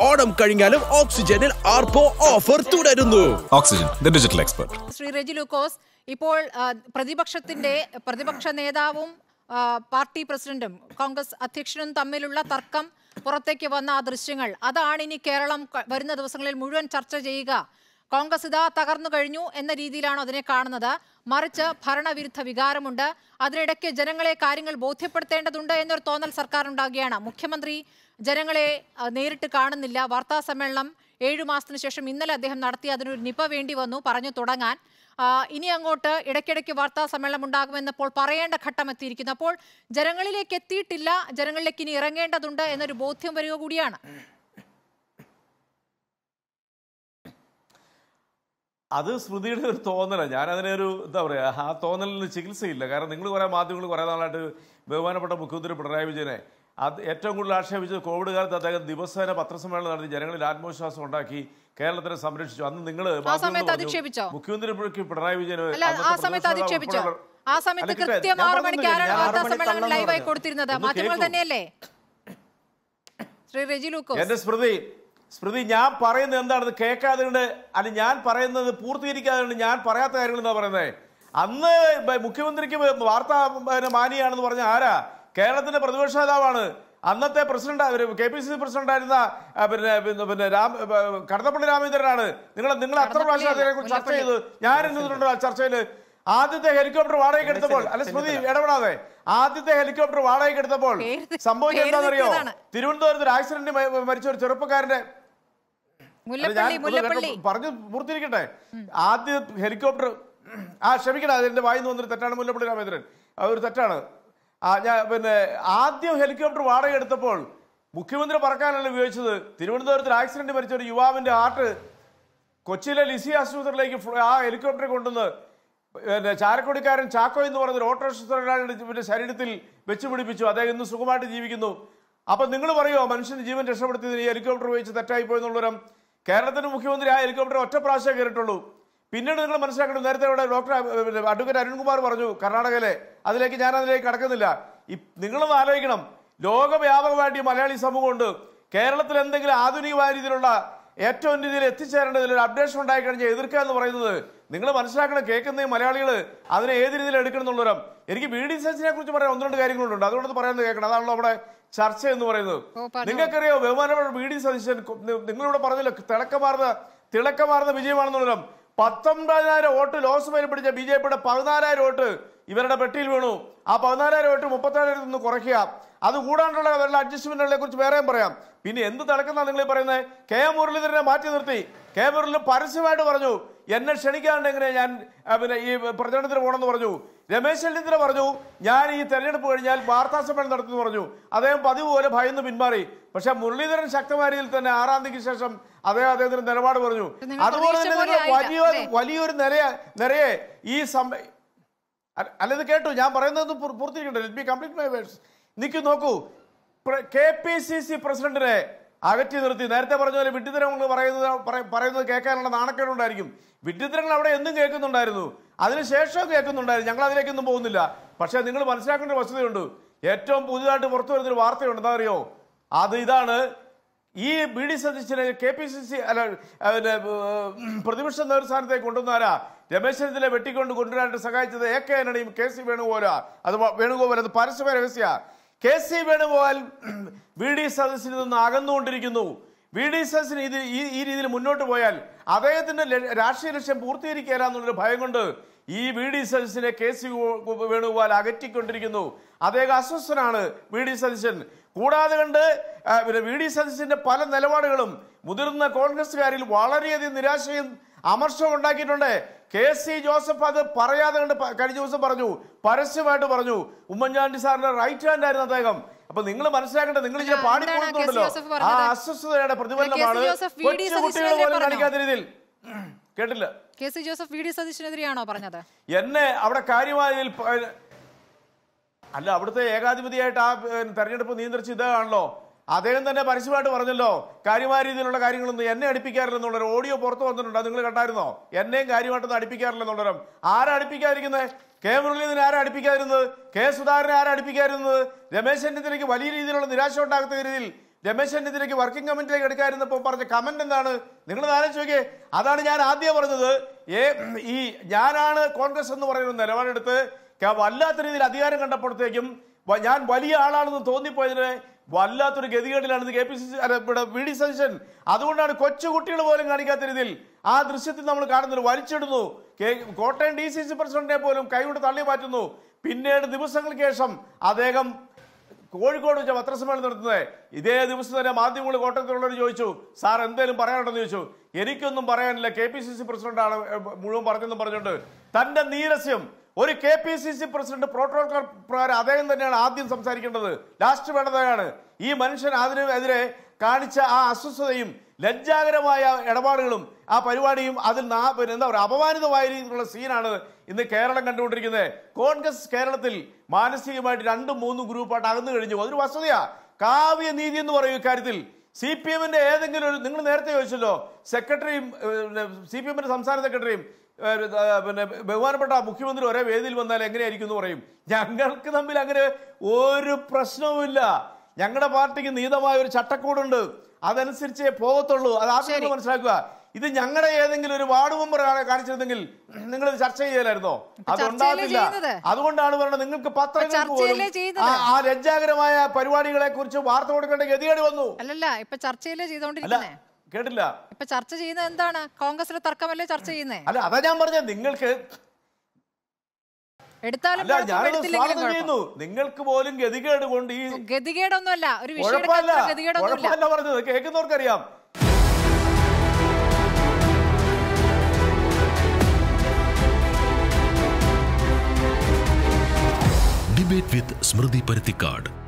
ഓണം കഴിഞ്ഞാലും ഓക്സിജനിൽ ആർപ്പോ ഓഫർ തുടരുന്നു Oxygen the digital expert Shri Reji Lukose ഇപ്പോൾ ആ, പ്രതിപക്ഷത്തിന്റെ പ്രതിപക്ഷ നേതാവും ആ, പാർട്ടി പ്രസിഡന്റും കോൺഗ്രസ് അധ്യക്ഷനും തമ്മിലുള്ള തർക്കം പുറത്തേക്ക് വന്ന ആ ദൃശ്യങ്ങൾ അതാണ് ഇനി കേരളം ക- വരുന്ന ദിവസങ്ങളിൽ മുഴുവൻ ചർച്ച ചെയ്യുക കോൺഗ്രസ് ഇതാ തകർന്നു കഴിഞ്ഞു എന്ന രീതിയിലാണ് അതിനെ കാണുന്നത് മറിച്ച് ഭരണവിരുദ്ധ വികാരമുണ്ട് അതിനിടയ്ക്ക് ജനങ്ങളെ കാര്യങ്ങൾ ബോധ്യപ്പെടുത്തേണ്ടതുണ്ട് എന്നൊരു തോന്നൽ സർക്കാരുണ്ടാകുകയാണ് മുഖ്യമന്ത്രി ജനങ്ങളെ ആ, നേരിട്ട് കാണുന്നില്ല വാർത്താ സമ്മേളനം ഏഴു മാസത്തിന് ശേഷം ഇന്നലെ അദ്ദേഹം നടത്തി അതിനൊരു നിപ വേണ്ടി വന്നു പറഞ്ഞു തുടങ്ങാൻ ആ, ഇനി അങ്ങോട്ട് ഇടയ്ക്കിടയ്ക്ക് വാർത്താ സമ്മേളനം ഉണ്ടാകുമെന്നപ്പോൾ പറയേണ്ട ഘട്ടം എത്തിയിരിക്കുന്നു അപ്പോൾ ജനങ്ങളിലേക്ക് എത്തിയിട്ടില്ല ജനങ്ങളിലേക്ക് ഇനി ഇറങ്ങേണ്ടതുണ്ട് എന്നൊരു ബോധ്യം വരിക കൂടിയാണ് അത് സ്മൃതിയുടെ ഒരു തോന്നലാണ് ഞാൻ അതിനെ ഒരു എന്താ പറയുക ആ തോന്നലിന് ചികിത്സയില്ല കാരണം നിങ്ങൾ കുറേ മാധ്യമങ്ങൾ കുറേ നാളായിട്ട് ബഹുമാനപ്പെട്ട മുഖ്യമന്ത്രി പിണറായി വിജയനെ അത് ഏറ്റവും കൂടുതൽ ആക്ഷേപിച്ചത് കോവിഡ് കാലത്ത് അദ്ദേഹം ദിവസേന പത്രസമ്മേളനം നടത്തി ജനങ്ങളിൽ ആത്മവിശ്വാസം ഉണ്ടാക്കി കേരളത്തിനെ സംരക്ഷിച്ചു അന്ന് നിങ്ങൾ സമയത്ത് അധിക്ഷേപിച്ചോ? മുഖ്യമന്ത്രി പിണറായി വിജയൻ അല്ല ആ സമയത്ത് അധിക്ഷേപിച്ചോ ആ സമയത്ത് കൃത്യം ആറു മണിക്ക് ആരാണ് വാർത്താ സമ്മേളനം ലൈവായി കൊടുത്തിരുന്നത് ഒന്ന് മാധ്യമങ്ങൾ കേൾക്കൂ. തന്നെയല്ലേ ശ്രീ റെജി ലൂക്കോസ് എന്റെ സ്മൃതി സ്മൃതി ഞാൻ പറയുന്നത് എന്താണെന്ന് കേൾക്കാതെ കൊണ്ട് അല്ല ഞാൻ പറയുന്നത് പൂർത്തീകരിക്കാതെ കൊണ്ട് ഞാൻ പറയാത്ത കാര്യങ്ങൾ എന്താ പറയുന്നത് അന്ന് ബ- മുഖ്യമന്ത്രിക്ക് വാർത്താ പിന്നെ മാനിയാണെന്ന് പറഞ്ഞ ആരാ കേരളത്തിന്റെ പ്രതിപക്ഷ നേതാവാണ് അന്നത്തെ president K P C C president ആയിരുന്ന ആ, പിന്നെ പിന്നെ പിന്നെ രാം ആ, കടന്നപ്പള്ളി രാമചന്ദ്രനാണ് നിങ്ങൾ നിങ്ങൾ അത്ര പ്രാവശ്യം അതിനെ കുറിച്ച് ചർച്ച ചെയ്ത് ഞാൻ ഇരുന്നിട്ടുണ്ട് ആ ചർച്ചയിൽ ആദ്യത്തെ ഹെലികോപ്റ്റർ വാടകയ്ക്ക് എടുത്തപ്പോൾ അല്ല സ്മൃതി ഇടപെടാതെ ആദ്യത്തെ ഹെലികോപ്റ്റർ വാടകയ്ക്ക് എടുത്തപ്പോൾ പേര് സംഭവിച്ചത് പേര് എന്താണെന്നറിയോ തെറ്റിയതാണ്. തിരുവനന്തപുരത്ത് ഒരു ആക്സിഡന്റ് മരിച്ച ഒരു ചെറുപ്പക്കാരന്റെ അല്ല, ഞാൻ മുല്ലപ്പള്ളി മുല്ലപ്പള്ളി കേട്ടോ, പറഞ്ഞു പൂർത്തീകരിക്കട്ടെ ആദ്യ ഹെലികോപ്റ്റർ ആ ക്ഷമിക്കണം അതിന്റെ വായിന്ന് വന്നൊരു തെറ്റാണ് മുല്ലപ്പള്ളി രാമേന്ദ്രൻ അതൊരു തെറ്റാണ് ആ ഞാൻ പിന്നെ ആദ്യം ഹെലികോപ്റ്റർ വാടക എടുത്തപ്പോൾ മുഖ്യമന്ത്രി പറക്കാനല്ല ഉപയോഗിച്ചത് തിരുവനന്തപുരത്ത് ഒരു ആക്സിഡന്റ് മരിച്ച ഒരു യുവാവിന്റെ ഹാർട്ട് കൊച്ചിയിലെ ലിസി ആശുപത്രിയിലേക്ക് ഫ്ല- ആ ഹെലികോപ്റ്റർ കൊണ്ടുവന്ന് പിന്നെ ചാരക്കൊടിക്കാരൻ ചാക്കോ എന്ന് പറയുന്ന ഒരു ഓട്ടോറിക്ഷ തൊഴിലാളിയുടെ ശരീരത്തിൽ വെച്ച് പിടിപ്പിച്ചു അദ്ദേഹം ഇന്ന് സുഖമായിട്ട് ജീവിക്കുന്നു അപ്പൊ നിങ്ങൾ പറയുമോ മനുഷ്യന്റെ ജീവൻ രക്ഷപ്പെടുത്തിയതിന് ഈ ഹെലികോപ്റ്റർ ഉപയോഗിച്ച് തെറ്റായി പോയെന്നുള്ളവരും കേരളത്തിന്റെ മുഖ്യമന്ത്രി ആ ഹെലികോപ്റ്റർ ഒറ്റ പ്രാവശ്യം കയറിയിട്ടുള്ളൂ പിന്നീട് നിങ്ങൾ മനസ്സിലാക്കണം നേരത്തെ ഇവിടെ ഡോക്ടർ പിന്നെ അഡ്വക്കേറ്റ് അരുൺകുമാർ പറഞ്ഞു കർണാടകയിലെ അതിലേക്ക് ഞാൻ അതിലേക്ക് കടക്കുന്നില്ല ഈ- നിങ്ങളൊന്ന് ആലോചിക്കണം ലോകവ്യാപകമായിട്ട് ഈ മലയാളി സമൂഹമുണ്ട് കേരളത്തിൽ എന്തെങ്കിലും ആധുനികമായ രീതിയിലുള്ള ഏറ്റവും രീതിയിൽ എത്തിച്ചേരേണ്ടതിൽ ഒരു അപ്ഡേഷൻ ഉണ്ടായി കഴിഞ്ഞാൽ എതിർക്കുക എന്ന് പറയുന്നത് നിങ്ങൾ മനസ്സിലാക്കണം കേൾക്കുന്ന ഈ മലയാളികൾ അതിനെ ഏത് രീതിയിൽ എടുക്കണം എന്നുള്ളവരും എനിക്ക് ബി ഡി സച്ചിനെ കുറിച്ച് പറയാൻ ഒന്ന് രണ്ട് കാര്യങ്ങളുണ്ട് അതുകൊണ്ട് പറയുന്നത് കേൾക്കണം അതാണല്ലോ നമ്മുടെ ചർച്ച എന്ന് പറയുന്നത് ഓ, പറഞ്ഞോ. നിങ്ങൾക്കറിയോ ബഹുമാനപ്പെട്ട ബി ഡി സതീശൻ കൊ- നി- നിങ്ങളിവിടെ പറഞ്ഞല്ലോ തിളക്കമാർന്ന തിളക്കമാർന്ന വിജയമാണെന്നുള്ളതും പത്തൊമ്പതിനായിരം വോട്ട് ലോക്സഭയിൽ പിടിച്ച ബി ജെ പിയുടെ പതിനാലായിരം വോട്ട് ഇവരുടെ പെട്ടിയിൽ വീണു ആ പതിനാലായിരം വോട്ട് മുപ്പത്തേഴായിരത്തിൽ നിന്ന് കുറയ്ക്കുക അത് കൂടാണ്ടുള്ള വല്ല അഡ്ജസ്റ്റ്മെന്റുകളെ കുറിച്ച് വേറെയും പറയാം പിന്നെ എന്ത് തിളക്കുന്ന നിങ്ങൾ ഈ പറയുന്നത് കെ എം മുരളീധരനെ മാറ്റി നിർത്തി കെ എം മുരളീധരൻ പരസ്യമായിട്ട് പറഞ്ഞു എന്നെ ക്ഷണിക്കാണ്ട് എങ്ങനെ ഞാൻ ആ, പിന്നെ ഈ പ്രചരണത്തിന് പോകണമെന്ന് പറഞ്ഞു രമേശ് ചെന്നിത്തല പറഞ്ഞു ഞാൻ ഈ തെരഞ്ഞെടുപ്പ് കഴിഞ്ഞാൽ വാർത്താ സമ്മേളനം നടത്തുമെന്ന് പറഞ്ഞു അദ്ദേഹം പതിവ് പോലെ ഭയന്ന് പിന്മാറി പക്ഷെ മുരളീധരൻ ശക്തമായ രീതിയിൽ തന്നെ ആറാം തീയതിക്ക് ശേഷം അദ്ദേഹം അദ്ദേഹത്തിന് നിലപാട് പറഞ്ഞു നിങ്ങൾ അതുപോലെ പ്രതീക്ഷ തന്നെ പോലെ നിങ്ങൾ ആയില്ല, വലിയ അല്ലേ? വലിയൊരു നിരയെ നിരയെ ഈ സമ അല്ല അല്ല, ഇത് കേട്ടു ഞാൻ പറയുന്നത് പൂർ- പൂർത്തീകരിക്കട്ടെ let be complete my words നിൽക്കൂ നോക്കൂ കെ പി സി സി പ്രസിഡന്റിനെ അകറ്റി നിർത്തി നേരത്തെ പറഞ്ഞ പോലെ വിഡ്ഢിത്തരങ്ങൾ പറയുന്നത് പറ- പറയുന്നത് കേൾക്കാനുള്ള നാണക്കേടുണ്ടായിരിക്കും വിഡ്ഢിത്തരങ്ങൾ അവിടെ എന്നും കേൾക്കുന്നുണ്ടായിരുന്നു അതിനുശേഷം കേൾക്കുന്നുണ്ടായിരുന്നു ഞങ്ങൾ അതിലേക്കൊന്നും പോകുന്നില്ല പക്ഷേ നിങ്ങൾ മനസ്സിലാക്കേണ്ട ഒരു വസ്തുതയുണ്ട് ഏറ്റവും പുതിയതായിട്ട് പുറത്തു വരുന്നൊരു വാർത്തയുണ്ട് എന്താ അറിയോ അത് ഇതാണ് ഈ ബി ഡി സതീശനെ കെ പി സി സി അല്ല ആ, പിന്നെ, ഏർ, പ്രതിപക്ഷ നേതൃസ്ഥാനത്തേക്ക് കൊണ്ടുവന്നാരാ രമേശ് ചെന്നിത്തല വെട്ടിക്കൊണ്ട് കൊണ്ടുവരാനായിട്ട് സഹായിച്ചത് എ കെ ആന്റണിയും കെ സി വേണുഗോപാല അത് വ- വേണുഗോപാൽ അത് പരസ്യമ രഹസ്യ K C Venugopal V D സദസ്സിൽ നിന്ന് അകന്നുകൊണ്ടിരിക്കുന്നു വി ഡി സദസ്സിന് ഇത് ഈ ഈ രീതിയിൽ മുന്നോട്ട് പോയാൽ അദ്ദേഹത്തിന്റെ ല- രാഷ്ട്രീയ ലക്ഷ്യം പൂർത്തീകരിക്കുക എന്നുള്ളൊരു ഭയം കൊണ്ട് ഈ വി ഡി സതീശനെ കെ സി ഗോ- വേണുഗോപാൽ അകറ്റിക്കൊണ്ടിരിക്കുന്നു അദ്ദേഹം അസ്വസ്ഥനാണ് വി ഡി സതീശൻ കൂടാതെ കണ്ട് ആ, പിന്നെ വി ഡി സതീശന്റെ പല നിലപാടുകളും മുതിർന്ന കോൺഗ്രസ്സുകാരിൽ വളരെയധികം നിരാശയും അമർഷവും ഉണ്ടാക്കിയിട്ടുണ്ട് കെ സി ജോസഫ് അത് പറയാതെ കണ്ട് പ- കഴിഞ്ഞ ദിവസം പറഞ്ഞു പരസ്യമായിട്ട് പറഞ്ഞു ഉമ്മൻചാണ്ടി സാറിന്റെ റൈറ്റ് ഹാൻഡ് ആയിരുന്നു അദ്ദേഹം അപ്പൊ നിങ്ങൾ മനസ്സിലാക്കേണ്ടത് നിങ്ങൾ ഇങ്ങനെ അല്ല, പാടി എന്താണ് കെ സി പോകുന്നുണ്ടല്ലോ ജോസഫ് ആ പറഞ്ഞത്? അസ്വസ്ഥതയുടെ പ്രതിഫലനമാണ് K C Joseph V D കൊച്ചു കുട്ടികൾ സതീശനെതിരെ പോലും പറഞ്ഞോ? കാണിക്കാത്ത രീതിയിൽ കേട്ടില്ല K C Joseph V D സതീശനെതിരെയാണോ പറഞ്ഞത് എന്നെ അവിടെ കാര്യമായ രീതിയിൽ പ- അല്ല അവിടുത്തെ ഏകാധിപതിയായിട്ട് ആ ഏ, തെരഞ്ഞെടുപ്പ് നിയന്ത്രിച്ച ഇതാണല്ലോ അദ്ദേഹം തന്നെ പരസ്യമായിട്ട് പറഞ്ഞല്ലോ കാര്യമായ രീതിയിലുള്ള കാര്യങ്ങളൊന്നും എന്നെ അടുപ്പിക്കാറില്ലെന്നുള്ള ഒരു ഓഡിയോ പുറത്തു വന്നിട്ടുണ്ട് അത് നിങ്ങൾ കണ്ടായിരുന്നോ എന്നെയും കാര്യമായിട്ടൊന്നും അടുപ്പിക്കാറില്ലെന്നുള്ളവരും ആരാ അടുപ്പിക്കാതിരിക്കുന്നത് കെ മുരളീധരൻ ആരാ അടുപ്പിക്കാതിരുന്നത് കെ സുധാകരനെ ആരാ അടുപ്പിക്കാതിരുന്നത് രമേശ് ചെന്നിത്തലയ്ക്ക് വലിയ രീതിയിലുള്ള നിരാശ ഉണ്ടാക്കുന്ന രീതിയിൽ രമേശ് ചെന്നിത്തലയ്ക്ക് വർക്കിംഗ് കമ്മിറ്റിയിലേക്ക് എടുക്കാതിരുന്നപ്പോൾ പറഞ്ഞ കമന്റ് എന്താണ് നിങ്ങൾ ആലോചിച്ച് നോക്കിയേ അതാണ് ഞാൻ ആദ്യം പറഞ്ഞത് ഏ ഈ ഞാനാണ് കോൺഗ്രസ് എന്ന് പറയുന്ന നിലപാടെടുത്ത് ക- വല്ലാത്ത രീതിയിൽ അധികാരം കണ്ടപ്പോഴത്തേക്കും വ- ഞാൻ വലിയ ആളാണെന്ന് തോന്നിപ്പോയതിന് വല്ലാത്തൊരു ഗതികേടിലാണ് കെ പി സി സി അല്ല ഇവിടെ വി ഡി സതീശൻ അതുകൊണ്ടാണ് കൊച്ചുകുട്ടികൾ പോലും കാണിക്കാത്ത രീതിയിൽ ആ ദൃശ്യത്തിൽ നമ്മൾ കാണുന്നത് വലിച്ചിടുന്നു K- Kottayam D C C പ്രസിഡന്റിനെ പോലും കൈകൊണ്ട് തള്ളി മാറ്റുന്നു പിന്നീട് ദിവസങ്ങൾക്ക് ശേഷം അദ്ദേഹം കോഴിക്കോട് വെച്ച പത്രസമ്മേളനം നടത്തുന്നത് ഇതേ ദിവസം തന്നെ മാധ്യമങ്ങൾ കോട്ടയത്തുള്ളവർ ചോദിച്ചു സാർ എന്തേലും പറയാനുണ്ടെന്ന് ചോദിച്ചു എനിക്കൊന്നും പറയാനില്ല കെ പി സി സി പ്രസിഡന്റാണ് ഏ, മുഴുവൻ പറഞ്ഞെന്നും പറഞ്ഞുകൊണ്ട് തന്റെ നീരസ്യം ഒരു K P C C president protocol പ്രകാരം അദ്ദേഹം തന്നെയാണ് ആദ്യം സംസാരിക്കേണ്ടത് ലാസ്റ്റ് വേണ്ടതാണ് ഈ മനുഷ്യൻ അതിനെതിരെ കാണിച്ച ആ അസ്വസ്ഥതയും ലജ്ജാകരമായ ഇടപാടുകളും ആ പരിപാടിയും അതിൽ നാ- പിന്നെ എന്താ പറയുക അപമാനിതമായ രീതിയിലുള്ള സീനാണ് ഇന്ന് കേരളം കണ്ടുകൊണ്ടിരിക്കുന്നത് കോൺഗ്രസ് കേരളത്തിൽ മാനസികമായിട്ട് രണ്ടും മൂന്നും ഗ്രൂപ്പായിട്ട് അകന്നു കഴിഞ്ഞു അതൊരു വസ്തുതയാ കാവ്യ നീതി എന്ന് പറയും ഇക്കാര്യത്തിൽ സി പി എമ്മിന്റെ ഏതെങ്കിലും ഒരു നിങ്ങൾ നേരത്തെ ചോദിച്ചല്ലോ സെക്രട്ടറിയും സി പി എമ്മിന്റെ സംസ്ഥാന സെക്രട്ടറിയും ഏഹ്, ഏഹ്, പിന്നെ ബഹുമാനപ്പെട്ട മുഖ്യമന്ത്രി ഒരേ വേദിയിൽ വന്നാൽ എങ്ങനെയായിരിക്കും എന്ന് പറയും ഞങ്ങൾക്ക് തമ്മിൽ അങ്ങനെ ഒരു പ്രശ്നവുമില്ല ഞങ്ങളുടെ പാർട്ടിക്ക് നീതമായ ഒരു ചട്ടക്കൂടുണ്ട് അതനുസരിച്ചേ പോകത്തുള്ളൂ അത് ആദ്യം ശരി. നിങ്ങൾ മനസ്സിലാക്കുക ഇത് ഞങ്ങളുടെ ഏതെങ്കിലും ഒരു വാർഡ് മെമ്പർ കാണിച്ചിരുന്നെങ്കിൽ നിങ്ങൾ ഇത് ചർച്ച ചെയ്യലായിരുന്നോ അതുണ്ടാകത്തില്ല ചെയ്യുന്നത്. അതുകൊണ്ടാണ് പറയുന്നത് നിങ്ങൾക്ക് പത്രങ്ങൾക്ക് പോലും ചർച്ചയല്ലേ ചെയ്യുന്നത്. ആ- ആ ലജ്ജാകരമായ പരിപാടികളെ കുറിച്ച് വാർത്ത കൊടുക്കേണ്ട ഗതികേട് വന്നു അല്ലല്ല ഇപ്പൊ ചർച്ചയല്ലേ അല്ല ചെയ്തോണ്ടിരിക്കുന്നേ കേട്ടില്ല ഇപ്പൊ ചർച്ച ചെയ്യുന്നത് എന്താണ് കോൺഗ്രസിലെ തർക്കമല്ലേ ചർച്ച ചെയ്യുന്നേ അല്ല അതാ ഞാൻ പറഞ്ഞത് നിങ്ങൾക്ക് എടുത്താലും അല്ല കുഴപ്പം, ഞാനത് എടുത്തില്ലെങ്കിലും സ്വാഗതം കുഴപ്പം. ചെയ്യുന്നു നിങ്ങൾക്ക് പോലും ഗതികേട് കൊണ്ട് ഈ ഗതികേടൊന്നുമല്ല ഒരു വിഷയം കുഴപ്പമല്ല എടുക്കാൻ ഗതികേടൊന്നുമില്ല കുഴപ്പമല്ല പറഞ്ഞത് കേൾക്കുന്നവർക്കറിയാം ഡിബേറ്റ് വിത്ത് സ്മൃതി പരുത്തിക്കാട്